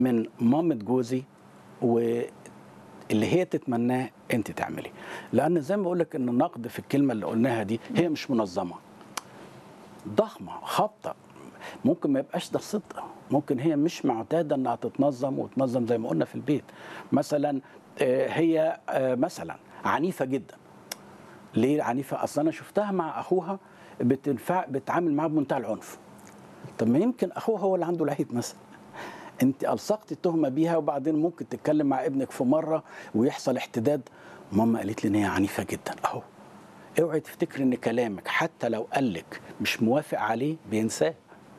من مامة جوزي واللي هي تتمناه انت تعملي لان زي ما بقول لك ان النقد في الكلمه اللي قلناها دي هي مش منظمه ضخمه خابطه ممكن ما يبقاش ده صدق ممكن هي مش معتاده انها تتنظم وتنظم زي ما قلنا في البيت مثلا آه، هي آه، مثلا عنيفه جدا ليه عنيفه اصل انا شفتها مع اخوها بتنفع بتعامل معاه بمنتهى العنف طب ما يمكن اخوها هو اللي عنده العيب مثلا انت الصقت التهمه بيها وبعدين ممكن تتكلم مع ابنك في مره ويحصل احتداد ماما قالت لي ان هي عنيفه جدا اهو اوعي تفتكر ان كلامك حتى لو قال لك مش موافق عليه بينساه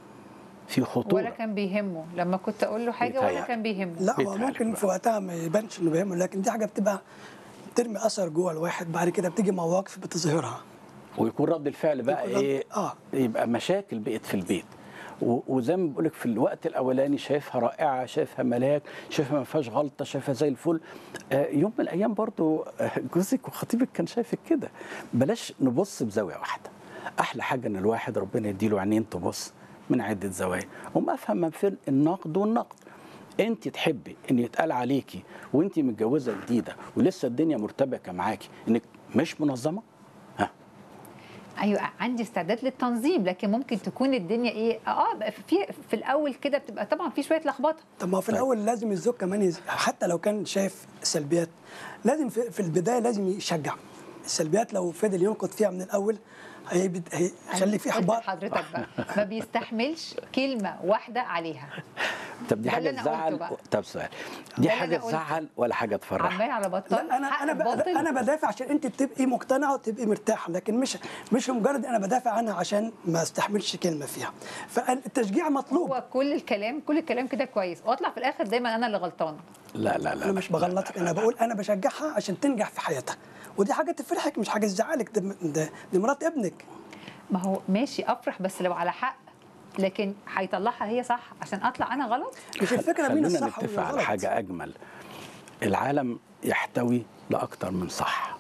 في خطوره ولا كان بيهمه لما كنت اقول له حاجه ولا بيتهيألي. كان بيهمه لا هو بيتهيألك ممكن بقى. في وقتها ما يبانش انه بيهمه لكن دي حاجه بتبقى بترمي اثر جوه الواحد بعد كده بتيجي مواقف بتظهرها ويكون رد الفعل بقى يكون رد- ايه آه. يبقى مشاكل بقت في البيت و- وزي ما بقول لك في الوقت الاولاني شايفها رائعه شايفها ملاك شايفها ما فيهاش غلطه شايفها زي الفل آه، يوم من الايام برضو آه، جوزك وخطيبك كان شايفك كده بلاش نبص بزاويه واحده احلى حاجه ان الواحد ربنا يديله عينين تبص من عده زوايا وما افهم ما في النقد والنقد انت تحبي ان يتقال عليكي وانت متجوزه جديده ولسه الدنيا مرتبكه معاكي انك مش منظمه ها ايوه عندي استعداد للتنظيم لكن ممكن تكون الدنيا ايه اه بقى في في الاول كده بتبقى طبعا في شويه لخبطه طب ما هو في الاول لازم الزوج كمان يز... حتى لو كان شايف سلبيات لازم في, في البدايه لازم يشجع السلبيات لو فضل ينقد فيها من الاول هيبد... هيخلي في قلت احباط لحضرتك بقى ما بيستحملش كلمه واحده عليها ده طب دي اللي حاجه أنا قلته تزعل بقى. طب سؤال ده دي اللي حاجه أنا قلته. تزعل ولا حاجه تفرح عمال على بطال لا انا حق انا باطل. ب... انا بدافع عشان انت تبقي مقتنعه وتبقي مرتاحه لكن مش مش مجرد انا بدافع عنها عشان ما استحملش كلمه فيها فالتشجيع مطلوب هو كل الكلام كل الكلام كده كويس واطلع في الاخر دايما انا اللي غلطانه لا لا لا انا مش بغلطك انا بقول انا بشجعها عشان تنجح في حياتها ودي حاجه تفرحك مش حاجه تزعلك ده ده- دي مرات ابنك ما هو ماشي افرح بس لو على حق لكن هيطلعها هي صح عشان اطلع انا غلط مش الفكره مين خلينا الصح ومين نتفق على الغلط حاجه اجمل العالم يحتوي لاكتر من صح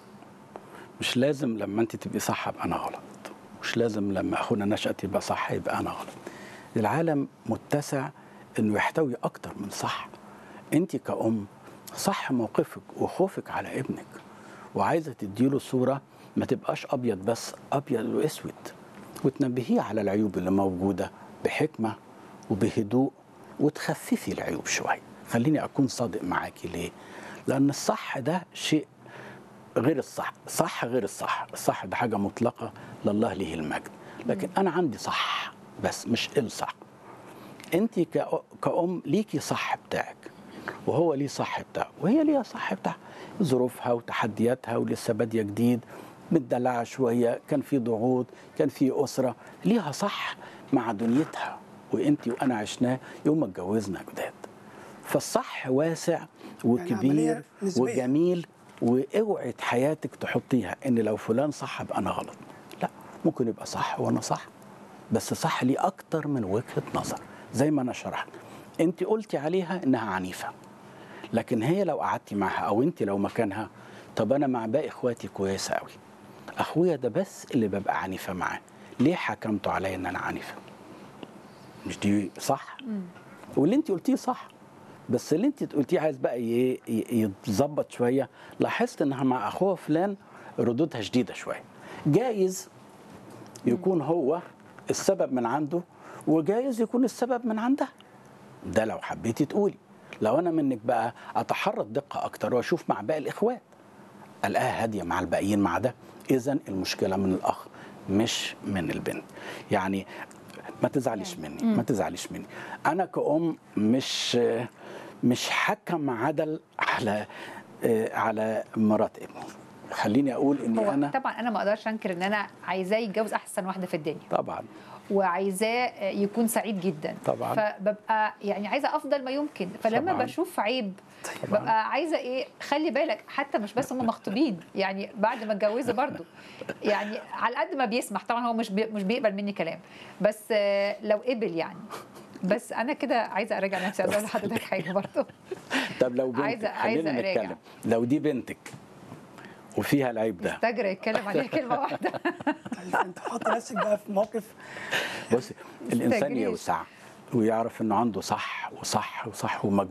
مش لازم لما انت تبقي صح ابقى انا غلط مش لازم لما اخونا نشأت يبقى صح يبقى انا غلط العالم متسع انه يحتوي اكتر من صح انت كأم صح موقفك وخوفك على ابنك وعايزه تديله صوره ما تبقاش ابيض بس ابيض واسود وتنبهيه على العيوب اللي موجوده بحكمه وبهدوء وتخففي العيوب شويه خليني اكون صادق معاكي ليه لان الصح ده شيء غير الصح صح غير الصح الصح ده حاجه مطلقه لله له المجد لكن انا عندي صح بس مش الصح انت كأ- كأم ليكي صح بتاعك وهو ليه صح بتاعه وهي ليها صح بتاعها ظروفها وتحدياتها ولسه باديه جديد متدلعه شويه كان في ضغوط كان في اسره ليها صح مع دنيتها وانت وانا عشناه يوم ما اتجوزنا جداد فالصح واسع وكبير عملية نسبية. وجميل واوعي حياتك تحطيها ان لو فلان صح ابقى انا غلط لا ممكن يبقى صح وانا صح بس صح لي اكتر من وجهه نظر زي ما انا شرحت انت قلتي عليها انها عنيفه لكن هي لو قعدتي معاها او انت لو مكانها طب انا مع باقي اخواتي كويسه قوي اخويا ده بس اللي ببقى عنيفه معاه ليه حكمتوا عليا ان انا عنيفه مش دي صح واللي انت قلتيه صح بس اللي انت قلتيه عايز بقى ي- ي- يتظبط شويه لاحظت انها مع اخوها فلان ردودها شديده شويه جايز يكون هو السبب من عنده وجايز يكون السبب من عندها ده لو حبيتي تقولي لو انا منك بقى اتحرى الدقه اكتر واشوف مع باقي الاخوات الاقيها هاديه مع الباقيين مع ده اذا المشكله من الاخ مش من البنت يعني ما تزعليش مني ما تزعليش مني انا كأم مش مش حكم عدل على على مرات ابني خليني اقول اني هو انا طبعا انا ما اقدرش انكر ان انا عايزاه يتجوز احسن واحده في الدنيا طبعا وعايزاه يكون سعيد جدا طبعاً. فببقى يعني عايزه افضل ما يمكن فلما طبعاً. بشوف عيب طبعاً. ببقى عايزه ايه خلي بالك حتى مش بس هم مخطوبين يعني بعد ما اتجوزوا برضو يعني على قد ما بيسمح طبعا هو مش بي مش بيقبل مني كلام بس آه، لو قبل يعني بس انا كده عايزه اراجع نفسي عايزه اقول لحضرتك حاجه برضو طب لو بنتك عايزة- خلينا عايزة أراجع. نتكلم لو دي بنتك وفيها العيب ده استجرى يتكلم عليها كلمه واحده طيب انت حط نفسك بقى في موقف بص الانسان تستجريش. يوسع ويعرف انه عنده صح وصح وصح ومجهول